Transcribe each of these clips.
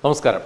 നമസ്കാരം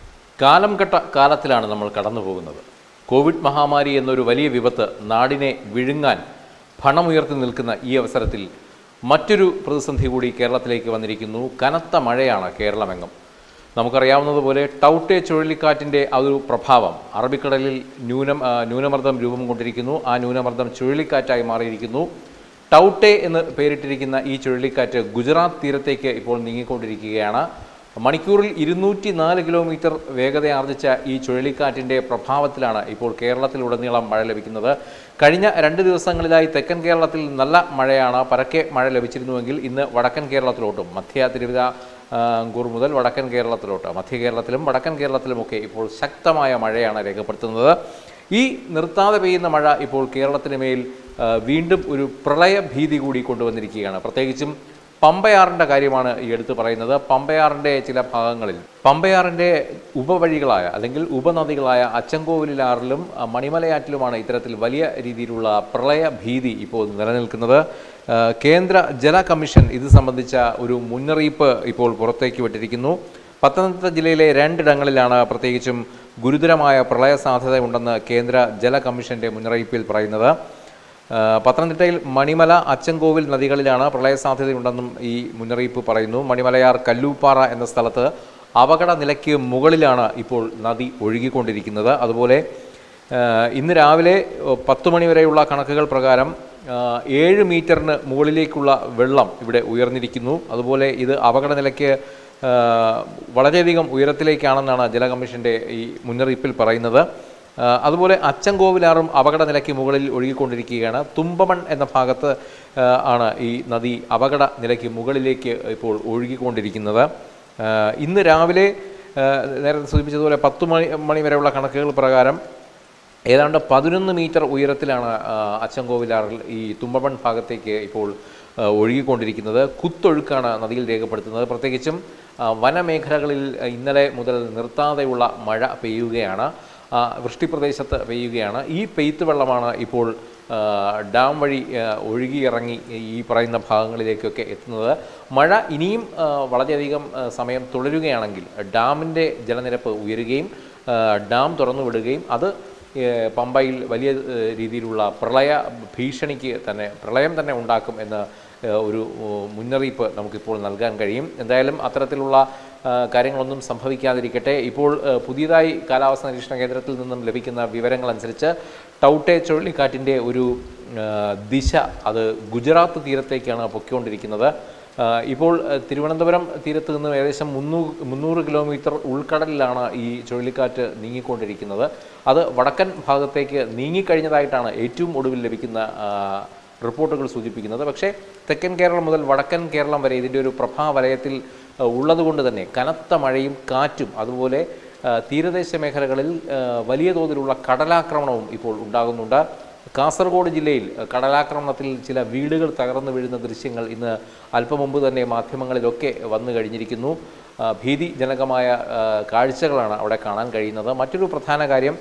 കാലം കെട്ട കാലത്തിലാണ് നമ്മൾ കടന്നു പോകുന്നത് കോവിഡ് മഹാമാരി എന്നൊരു വലിയ വിപത്ത് നാടിനെ വിഴുങ്ങാൻ പണമുയർത്തി നിൽക്കുന്ന ഈ അവസരത്തിൽ മറ്റൊരു പ്രതിസന്ധി കൂടി കേരളത്തിലേക്ക് വന്നിരിക്കുന്നു കനത്ത മഴയാണ് കേരളമെങ്ങും നമുക്കറിയാവുന്നതുപോലെ ടൗട്ടെ ചുഴലിക്കാറ്റിൻ്റെ ആ ഒരു പ്രഭാവം അറബിക്കടലിൽ ന്യൂനം ആ, ന്യൂനമർദ്ദം രൂപം കൊണ്ടിരിക്കുന്നു ആ ന്യൂനമർദ്ദം ചുഴലിക്കാറ്റായി മാറിയിരിക്കുന്നു ടൗട്ടെ എന്ന് പേരിട്ടിരിക്കുന്ന ഈ ചുഴലിക്കാറ്റ് ഗുജറാത്ത് തീരത്തേക്ക് ഇപ്പോൾ നീങ്ങിക്കൊണ്ടിരിക്കുകയാണ് മണിക്കൂറിൽ ഇരുന്നൂറ്റി നാല് കിലോമീറ്റർ വേഗത ആർജിച്ച ഈ ചുഴലിക്കാറ്റിൻ്റെ പ്രഭാവത്തിലാണ് ഇപ്പോൾ കേരളത്തിലുടനീളം മഴ ലഭിക്കുന്നത് കഴിഞ്ഞ രണ്ട് ദിവസങ്ങളിലായി തെക്കൻ കേരളത്തിൽ നല്ല മഴയാണ് പരക്കെ മഴ ലഭിച്ചിരുന്നുവെങ്കിൽ ഇന്ന് വടക്കൻ കേരളത്തിലോട്ടും മധ്യ തിരുവിതാംകൂർ മുതൽ വടക്കൻ കേരളത്തിലോട്ട് മധ്യ കേരളത്തിലും വടക്കൻ കേരളത്തിലുമൊക്കെ ഇപ്പോൾ ശക്തമായ മഴയാണ് രേഖപ്പെടുത്തുന്നത് ഈ നിർത്താതെ പെയ്യുന്ന മഴ ഇപ്പോൾ കേരളത്തിന് മേൽ ആ, വീണ്ടും ഒരു പ്രളയ ഭീതി കൂടി കൊണ്ടുവന്നിരിക്കുകയാണ് പ്രത്യേകിച്ചും പമ്പയാറിൻ്റെ കാര്യമാണ് ഈ എടുത്തു പറയുന്നത് പമ്പയാറിൻ്റെ ചില ഭാഗങ്ങളിൽ പമ്പയാറിൻ്റെ ഉപവഴികളായ അല്ലെങ്കിൽ ഉപനദികളായ അച്ചൻകോവിലാറിലും ആ, മണിമലയാറ്റിലുമാണ് ഇത്തരത്തിൽ വലിയ രീതിയിലുള്ള പ്രളയ ഭീതി ഇപ്പോൾ നിലനിൽക്കുന്നത് ആ, കേന്ദ്ര ജല കമ്മീഷൻ ഇത് സംബന്ധിച്ച ഒരു മുന്നറിയിപ്പ് ഇപ്പോൾ പുറത്തേക്ക് വിട്ടിരിക്കുന്നു പത്തനംതിട്ട ജില്ലയിലെ രണ്ടിടങ്ങളിലാണ് പ്രത്യേകിച്ചും ഗുരുതരമായ പ്രളയ സാധ്യതയുണ്ടെന്ന് കേന്ദ്ര ജല കമ്മീഷന്റെ മുന്നറിയിപ്പിൽ പറയുന്നത് ആ, പത്തനംതിട്ടയിൽ മണിമല അച്ചൻകോവിൽ നദികളിലാണ് പ്രളയ സാധ്യതയുണ്ടെന്നും ഈ മുന്നറിയിപ്പ് പറയുന്നു മണിമലയാർ കല്ലൂപ്പാറ എന്ന സ്ഥലത്ത് അപകട നിലയ്ക്ക് മുകളിലാണ് ഇപ്പോൾ നദി ഒഴുകിക്കൊണ്ടിരിക്കുന്നത് അതുപോലെ ആ, ഇന്ന് രാവിലെ ഓ, പത്ത് മണി വരെയുള്ള കണക്കുകൾ പ്രകാരം ആ, ഏഴ് മീറ്ററിന് മുകളിലേക്കുള്ള വെള്ളം ഇവിടെ ഉയർന്നിരിക്കുന്നു അതുപോലെ ഇത് അപകട നിലയ്ക്ക് ആ, വളരെയധികം ഉയരത്തിലേക്കാണെന്നാണ് ജല കമ്മീഷൻ്റെ ഈ മുന്നറിയിപ്പിൽ പറയുന്നത് ആ, അതുപോലെ അച്ചൻകോവിലാറും അപകട നിലയ്ക്ക് മുകളിൽ ഒഴുകിക്കൊണ്ടിരിക്കുകയാണ് തുമ്പമൺ എന്ന ഭാഗത്ത് ആ, ആണ് ഈ നദി അപകട നിലയ്ക്ക് മുകളിലേക്ക് ഇപ്പോൾ ഒഴുകിക്കൊണ്ടിരിക്കുന്നത് ആ, ഇന്ന് രാവിലെ ആ, നേരത്തെ സൂചിപ്പിച്ചതുപോലെ പത്ത് മണി മണി വരെയുള്ള കണക്കുകൾ പ്രകാരം ഏതാണ്ട് പതിനൊന്ന് മീറ്റർ ഉയരത്തിലാണ് ആ, അച്ചൻകോവിലാറിൽ ഈ തുമ്പമൺ ഭാഗത്തേക്ക് ഇപ്പോൾ ആ, ഒഴുകിക്കൊണ്ടിരിക്കുന്നത് കുത്തൊഴുക്കാണ് നദിയിൽ രേഖപ്പെടുത്തുന്നത് പ്രത്യേകിച്ചും ആ, വനമേഖലകളിൽ ഇന്നലെ മുതൽ നിർത്താതെയുള്ള മഴ പെയ്യുകയാണ് ആ, വൃഷ്ടിപ്രദേശത്ത് പെയ്യുകയാണ് ഈ പെയ്ത്ത് വെള്ളമാണ് ഇപ്പോൾ ആ, ഡാം വഴി ആ, ഒഴുകിയിറങ്ങി ഈ പറയുന്ന ഭാഗങ്ങളിലേക്കൊക്കെ എത്തുന്നത് മഴ ഇനിയും ആ, വളരെയധികം ആ, സമയം തുടരുകയാണെങ്കിൽ ഡാമിൻ്റെ ജലനിരപ്പ് ഉയരുകയും ആ, ഡാം തുറന്നു വിടുകയും അത് ഏഹ് പമ്പയിൽ വലിയ ഏഹ് രീതിയിലുള്ള പ്രളയ ഭീഷണിക്ക് തന്നെ പ്രളയം തന്നെ ഉണ്ടാക്കും എന്ന ഏഹ് ഒരു ഏഹ് മുന്നറിയിപ്പ് നമുക്കിപ്പോൾ നൽകാൻ കഴിയും എന്തായാലും അത്തരത്തിലുള്ള ഏഹ് കാര്യങ്ങളൊന്നും സംഭവിക്കാതിരിക്കട്ടെ ഇപ്പോൾ ഏഹ് പുതിയതായി കാലാവസ്ഥാ നിരീക്ഷണ കേന്ദ്രത്തിൽ നിന്നും ലഭിക്കുന്ന വിവരങ്ങളനുസരിച്ച് ടൗട്ടെ ചുഴലിക്കാറ്റിൻ്റെ ഒരു ഏഹ് ദിശ അത് ഗുജറാത്ത് തീരത്തേക്കാണ് പൊയ്ക്കൊണ്ടിരിക്കുന്നത് ആഹ് ഇപ്പോൾ ആഹ് തിരുവനന്തപുരം തീരത്ത് നിന്ന് ഏകദേശം മുന്നൂറ് മുന്നൂറ് കിലോമീറ്റർ ഉൾക്കടലിലാണ് ഈ ചുഴലിക്കാറ്റ് നീങ്ങിക്കൊണ്ടിരിക്കുന്നത് അത് വടക്കൻ ഭാഗത്തേക്ക് നീങ്ങിക്കഴിഞ്ഞതായിട്ടാണ് ഏറ്റവും ഒടുവിൽ ലഭിക്കുന്ന ആഹ് റിപ്പോർട്ടുകൾ സൂചിപ്പിക്കുന്നത് പക്ഷേ തെക്കൻ കേരളം മുതൽ വടക്കൻ കേരളം വരെ ഇതിൻ്റെ ഒരു പ്രഭാവലയത്തിൽ ആഹ് ഉള്ളതുകൊണ്ട് തന്നെ കനത്ത മഴയും കാറ്റും അതുപോലെ ആഹ് തീരദേശ മേഖലകളിൽ ആഹ് വലിയ തോതിലുള്ള കടലാക്രമണവും ഇപ്പോൾ ഉണ്ടാകുന്നുണ്ട് കാസർഗോഡ് ജില്ലയിൽ അഹ് കടലാക്രമണത്തിൽ ചില വീടുകൾ തകർന്നു വീഴുന്ന ദൃശ്യങ്ങൾ ഇന്ന് അല്പം മുമ്പ് തന്നെ മാധ്യമങ്ങളിലൊക്കെ വന്നു കഴിഞ്ഞിരിക്കുന്നു ആ, ഭീതിജനകമായ ആ, കാഴ്ചകളാണ് അവിടെ കാണാൻ കഴിയുന്നത് മറ്റൊരു പ്രധാന കാര്യം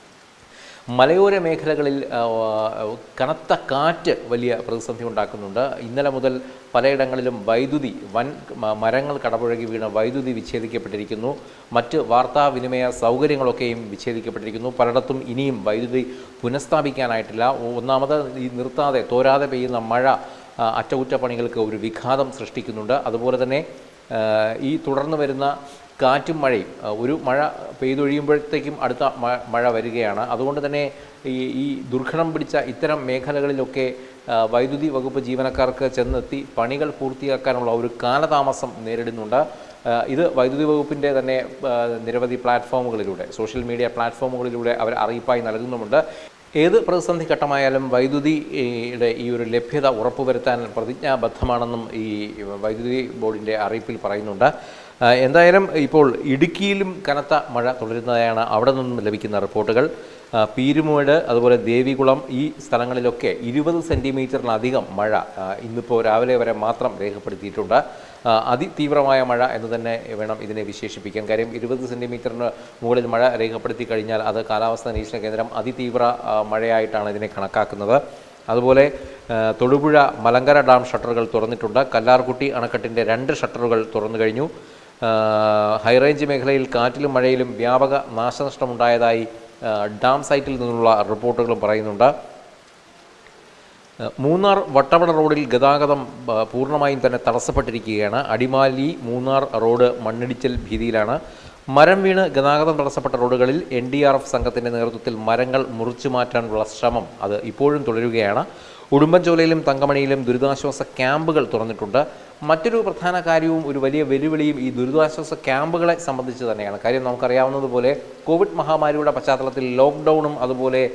മലയോര മേഖലകളിൽ ആ, കനത്ത കാറ്റ് വലിയ പ്രതിസന്ധി ഉണ്ടാക്കുന്നുണ്ട് ഇന്നലെ മുതൽ പലയിടങ്ങളിലും വൈദ്യുതി വൻ മ- മരങ്ങൾ കടപുഴകി വീണ വൈദ്യുതി വിച്ഛേദിക്കപ്പെട്ടിരിക്കുന്നു മറ്റ് വാർത്താവിനിമയ സൗകര്യങ്ങളൊക്കെയും വിച്ഛേദിക്കപ്പെട്ടിരിക്കുന്നു പലയിടത്തും ഇനിയും വൈദ്യുതി പുനഃസ്ഥാപിക്കാനായിട്ടില്ല ഒന്നാമത് ഈ നിർത്താതെ തോരാതെ പെയ്യുന്ന മഴ ആ, അറ്റകുറ്റപ്പണികൾക്ക് ഒരു വിഘാതം സൃഷ്ടിക്കുന്നുണ്ട് അതുപോലെ തന്നെ ആ, ഈ തുടർന്ന് വരുന്ന കാറ്റും മഴയും ആ, ഒരു മഴ പെയ്തൊഴിയുമ്പോഴത്തേക്കും അടുത്ത മ- മഴ വരികയാണ് അതുകൊണ്ട് തന്നെ ഈ ഈ ദുർഘടം പിടിച്ച ഇത്തരം മേഖലകളിലൊക്കെ ആ, വൈദ്യുതി വകുപ്പ് ജീവനക്കാർക്ക് ചെന്നെത്തി പണികൾ പൂർത്തിയാക്കാനുള്ള ഒരു കാലതാമസം നേരിടുന്നുണ്ട് ആ, ഇത് വൈദ്യുതി വകുപ്പിൻ്റെ തന്നെ ആ, നിരവധി പ്ലാറ്റ്ഫോമുകളിലൂടെ സോഷ്യൽ മീഡിയ പ്ലാറ്റ്ഫോമുകളിലൂടെ അവർ അറിയിപ്പായി നൽകുന്നുമുണ്ട് ഏത് പ്രതിസന്ധി ഘട്ടമായാലും വൈദ്യുതിയുടെ ഈ ഒരു ലഭ്യത ഉറപ്പുവരുത്താൻ പ്രതിജ്ഞാബദ്ധമാണെന്നും ഈ വൈദ്യുതി ബോർഡിൻ്റെ അറിയിപ്പിൽ പറയുന്നുണ്ട് ആ, എന്തായാലും ഇപ്പോൾ ഇടുക്കിയിലും കനത്ത മഴ തുടരുന്നതായാണ് അവിടെ നിന്നും ലഭിക്കുന്ന റിപ്പോർട്ടുകൾ ആ, പീരുമേട് അതുപോലെ ദേവികുളം ഈ സ്ഥലങ്ങളിലൊക്കെ ഇരുപത് സെൻറ്റിമീറ്ററിലധികം മഴ ആ, ഇന്നിപ്പോൾ രാവിലെ വരെ മാത്രം രേഖപ്പെടുത്തിയിട്ടുണ്ട് ആ, അതിതീവ്രമായ മഴ എന്ന് തന്നെ വേണം ഇതിനെ വിശേഷിപ്പിക്കാൻ കാര്യം ഇരുപത് സെൻറ്റിമീറ്ററിന് മുകളിൽ മഴ രേഖപ്പെടുത്തി കഴിഞ്ഞാൽ അത് കാലാവസ്ഥാ നിരീക്ഷണ കേന്ദ്രം അതിതീവ്ര ആ, മഴയായിട്ടാണ് ഇതിനെ കണക്കാക്കുന്നത് അതുപോലെ ആ, തൊടുപുഴ മലങ്കര ഡാം ഷട്ടറുകൾ തുറന്നിട്ടുണ്ട് കല്ലാർകുട്ടി അണക്കെട്ടിൻ്റെ രണ്ട് ഷട്ടറുകൾ തുറന്നു കഴിഞ്ഞു ആ, ഹൈറേഞ്ച് മേഖലയിൽ കാറ്റിലും മഴയിലും വ്യാപക നാശനഷ്ടമുണ്ടായതായി ആ, ഡാം സൈറ്റിൽ നിന്നുള്ള റിപ്പോർട്ടുകളും പറയുന്നുണ്ട് മൂന്നാർ വട്ടവട റോഡിൽ ഗതാഗതം ആ, പൂർണ്ണമായും തന്നെ തടസ്സപ്പെട്ടിരിക്കുകയാണ് അടിമാലി മൂന്നാർ റോഡ് മണ്ണിടിച്ചൽ ഭീതിയിലാണ് മരം വീണ് ഗതാഗതം തടസ്സപ്പെട്ട റോഡുകളിൽ എൻ ഡി ആർ എഫ് സംഘത്തിൻ്റെ നേതൃത്വത്തിൽ മരങ്ങൾ മുറിച്ചു മാറ്റാനുള്ള ശ്രമം അത് ഇപ്പോഴും തുടരുകയാണ് ഉടുമ്പൻചോലയിലും തങ്കമണിയിലും ദുരിതാശ്വാസ ക്യാമ്പുകൾ തുറന്നിട്ടുണ്ട് മറ്റൊരു പ്രധാന കാര്യവും ഒരു വലിയ വെല്ലുവിളിയും ഈ ദുരിതാശ്വാസ ക്യാമ്പുകളെ സംബന്ധിച്ച് തന്നെയാണ് കാര്യം നമുക്കറിയാവുന്നതുപോലെ കോവിഡ് മഹാമാരിയുടെ പശ്ചാത്തലത്തിൽ ലോക്ക്ഡൗണും അതുപോലെ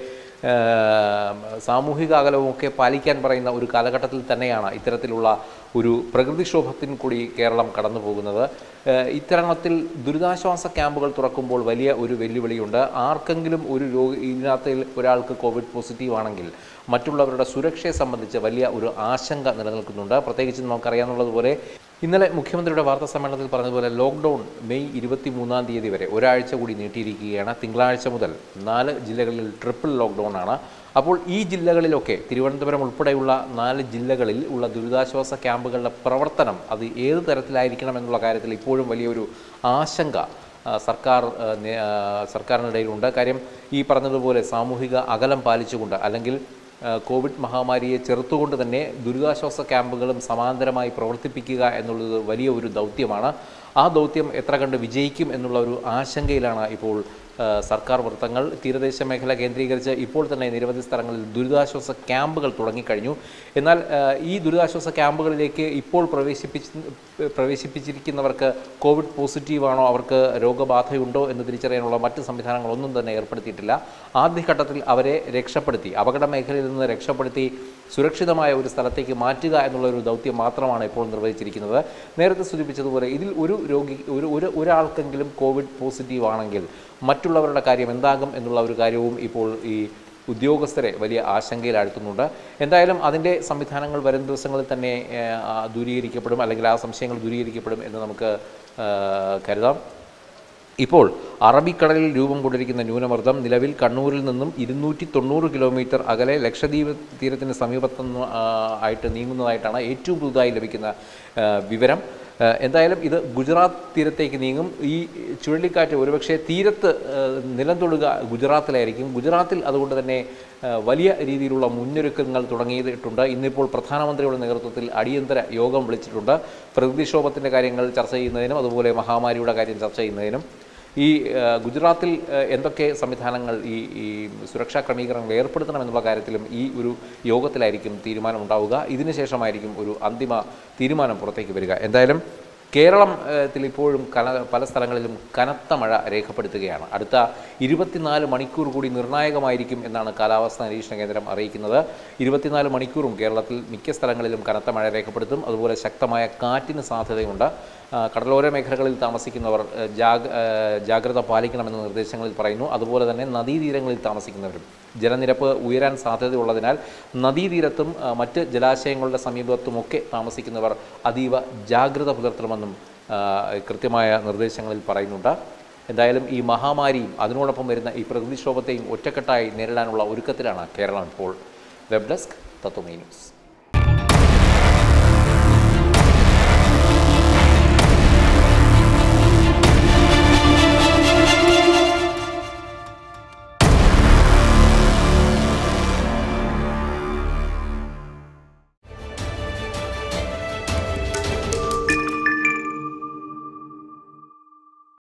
ഏഹ് സാമൂഹിക അകലവും ഒക്കെ പാലിക്കാൻ പറയുന്ന ഒരു കാലഘട്ടത്തിൽ തന്നെയാണ് ഇത്തരത്തിലുള്ള ഒരു പ്രകൃതിക്ഷോഭത്തിന് കൂടി കേരളം കടന്നു പോകുന്നത് ഏഹ് ഇത്തരണത്തിൽ ദുരിതാശ്വാസ ക്യാമ്പുകൾ തുറക്കുമ്പോൾ വലിയ ഒരു വെല്ലുവിളിയുണ്ട് ആർക്കെങ്കിലും ഒരു രോഗി ഇതിനകത്ത് ഒരാൾക്ക് കോവിഡ് പോസിറ്റീവ് ആണെങ്കിൽ മറ്റുള്ളവരുടെ സുരക്ഷയെ സംബന്ധിച്ച് വലിയ ഒരു ആശങ്ക നിലനിൽക്കുന്നുണ്ട് പ്രത്യേകിച്ച് നമുക്കറിയാവുന്നതുപോലെ ഇന്നലെ മുഖ്യമന്ത്രിയുടെ വാർത്താ സമ്മേളനത്തിൽ പറഞ്ഞതുപോലെ ലോക്ക്ഡൗൺ മെയ് ഇരുപത്തി മൂന്നാം തീയതി വരെ ഒരാഴ്ച കൂടി നീട്ടിയിരിക്കുകയാണ് തിങ്കളാഴ്ച മുതൽ നാല് ജില്ലകളിൽ ട്രിപ്പിൾ ലോക്ക്ഡൗൺ ആണ് അപ്പോൾ ഈ ജില്ലകളിലൊക്കെ തിരുവനന്തപുരം ഉൾപ്പെടെയുള്ള നാല് ജില്ലകളിൽ ഉള്ള ദുരിതാശ്വാസ ക്യാമ്പുകളുടെ പ്രവർത്തനം അത് ഏത് തരത്തിലായിരിക്കണം എന്നുള്ള കാര്യത്തിൽ ഇപ്പോഴും വലിയൊരു ആശങ്ക ആ, സർക്കാർ ആ, നേ- ആ, സർക്കാരിനിടയിലുണ്ട് കാര്യം ഈ പറഞ്ഞതുപോലെ സാമൂഹിക അകലം പാലിച്ചുകൊണ്ട് അല്ലെങ്കിൽ ആ, കോവിഡ് മഹാമാരിയെ ചെറുത്തുകൊണ്ട് തന്നെ ദുരിതാശ്വാസ ക്യാമ്പുകളും സമാന്തരമായി പ്രവർത്തിപ്പിക്കുക എന്നുള്ളത് വലിയ ഒരു ദൗത്യമാണ് ആ ദൗത്യം എത്ര കണ്ട് വിജയിക്കും എന്നുള്ള ഒരു ആശങ്കയിലാണ് ഇപ്പോൾ ആ, സർക്കാർ വൃത്തങ്ങൾ തീരദേശ മേഖല കേന്ദ്രീകരിച്ച് ഇപ്പോൾ തന്നെ നിരവധി സ്ഥലങ്ങളിൽ ദുരിതാശ്വാസ ക്യാമ്പുകൾ തുടങ്ങിക്കഴിഞ്ഞു എന്നാൽ ആ, ഈ ദുരിതാശ്വാസ ക്യാമ്പുകളിലേക്ക് ഇപ്പോൾ പ്രവേശിപ്പിച്ച് പ്രവേശിപ്പിച്ചിരിക്കുന്നവർക്ക് കോവിഡ് പോസിറ്റീവാണോ അവർക്ക് രോഗബാധയുണ്ടോ എന്ന് തിരിച്ചറിയാനുള്ള മറ്റ് സംവിധാനങ്ങളൊന്നും തന്നെ ഏർപ്പെടുത്തിയിട്ടില്ല ആദ്യഘട്ടത്തിൽ അവരെ രക്ഷപ്പെടുത്തി അപകട മേഖലയിൽ നിന്ന് രക്ഷപ്പെടുത്തി സുരക്ഷിതമായ ഒരു സ്ഥലത്തേക്ക് മാറ്റുക എന്നുള്ള ഒരു ദൗത്യം മാത്രമാണ് ഇപ്പോൾ നിർവഹിച്ചിരിക്കുന്നത് നേരത്തെ സൂചിപ്പിച്ചതുപോലെ ഇതിൽ ഒരു രോഗി ഒരു ഒരു ഒരാൾക്കെങ്കിലും കോവിഡ് പോസിറ്റീവ് ആണെങ്കിൽ മറ്റുള്ളവരുടെ കാര്യം എന്താകും എന്നുള്ള ഒരു കാര്യവും ഇപ്പോൾ ഈ ഉദ്യോഗസ്ഥരെ വലിയ ആശങ്കയിലാഴ്ത്തുന്നുണ്ട് എന്തായാലും അതിൻ്റെ സംവിധാനങ്ങൾ വരും ദിവസങ്ങളിൽ തന്നെ ഏഹ്, ആ, ദൂരീകരിക്കപ്പെടും അല്ലെങ്കിൽ ആ സംശയങ്ങൾ ദൂരീകരിക്കപ്പെടും എന്ന് നമുക്ക് ഏഹ്, കരുതാം ഇപ്പോൾ അറബിക്കടലിൽ രൂപം കൊണ്ടിരിക്കുന്ന ന്യൂനമർദ്ദം നിലവിൽ കണ്ണൂരിൽ നിന്നും ഇരുന്നൂറ്റി തൊണ്ണൂറ് കിലോമീറ്റർ അകലെ ലക്ഷദ്വീപ് തീരത്തിന് സമീപത്തു നിന്ന് ആ, ആയിട്ട് നീങ്ങുന്നതായിട്ടാണ് ഏറ്റവും പുതുതായി ലഭിക്കുന്ന ആ, വിവരം ആ, എന്തായാലും ഇത് ഗുജറാത്ത് തീരത്തേക്ക് നീങ്ങും ഈ ചുഴലിക്കാറ്റ് ഒരുപക്ഷെ തീരത്ത് ആ, നിലം തൊടുക ഗുജറാത്തിലായിരിക്കും ഗുജറാത്തിൽ അതുകൊണ്ട് തന്നെ ആ, വലിയ രീതിയിലുള്ള മുന്നൊരുക്കങ്ങൾ തുടങ്ങിയിട്ടുണ്ട് ഇന്നിപ്പോൾ പ്രധാനമന്ത്രിയുടെ നേതൃത്വത്തിൽ അടിയന്തര യോഗം വിളിച്ചിട്ടുണ്ട് പ്രകൃതിക്ഷോഭത്തിൻ്റെ കാര്യങ്ങൾ ചർച്ച ചെയ്യുന്നതിനും അതുപോലെ മഹാമാരിയുടെ കാര്യം ചർച്ച ചെയ്യുന്നതിനും ഈ ആ, ഗുജറാത്തിൽ ആ, എന്തൊക്കെ സംവിധാനങ്ങൾ ഈ ഈ സുരക്ഷാ ക്രമീകരണങ്ങൾ ഏർപ്പെടുത്തണം എന്നുള്ള കാര്യത്തിലും ഈ ഒരു യോഗത്തിലായിരിക്കും തീരുമാനം ഉണ്ടാവുക ഇതിനുശേഷമായിരിക്കും ഒരു അന്തിമ തീരുമാനം പുറത്തേക്ക് വരിക എന്തായാലും കേരളം ഏഹ്, ത്തിൽ ഇപ്പോഴും കന പല സ്ഥലങ്ങളിലും കനത്ത മഴ രേഖപ്പെടുത്തുകയാണ് അടുത്ത ഇരുപത്തിനാല് മണിക്കൂർ കൂടി നിർണായകമായിരിക്കും എന്നാണ് കാലാവസ്ഥാ നിരീക്ഷണ കേന്ദ്രം അറിയിക്കുന്നത് ഇരുപത്തിനാല് മണിക്കൂറും കേരളത്തിൽ മിക്ക സ്ഥലങ്ങളിലും കനത്ത മഴ രേഖപ്പെടുത്തും അതുപോലെ ശക്തമായ കാറ്റിന് സാധ്യതയുണ്ട് ആ, കടലോര മേഖലകളിൽ താമസിക്കുന്നവർ ഏഹ്, ജാഗ ഏഹ്, ജാഗ്രത പാലിക്കണമെന്ന് നിർദ്ദേശങ്ങളിൽ പറയുന്നു അതുപോലെ തന്നെ നദീതീരങ്ങളിൽ താമസിക്കുന്നവരും ജലനിരപ്പ് ഉയരാൻ സാധ്യതയുള്ളതിനാൽ നദീതീരത്തും ആ, മറ്റ് ജലാശയങ്ങളുടെ സമീപത്തുമൊക്കെ താമസിക്കുന്നവർ അതീവ ജാഗ്രത പുലർത്തണമെന്നും ആ, കൃത്യമായ നിർദ്ദേശങ്ങളിൽ പറയുന്നുണ്ട് എന്തായാലും ഈ മഹാമാരിയും അതിനോടൊപ്പം വരുന്ന ഈ പ്രകൃതിക്ഷോഭത്തെയും ഒറ്റക്കെട്ടായി നേരിടാനുള്ള ഒരുക്കത്തിലാണ് കേരളം ഇപ്പോൾ വെബ് ഡെസ്ക് തത്വമേ ന്യൂസ്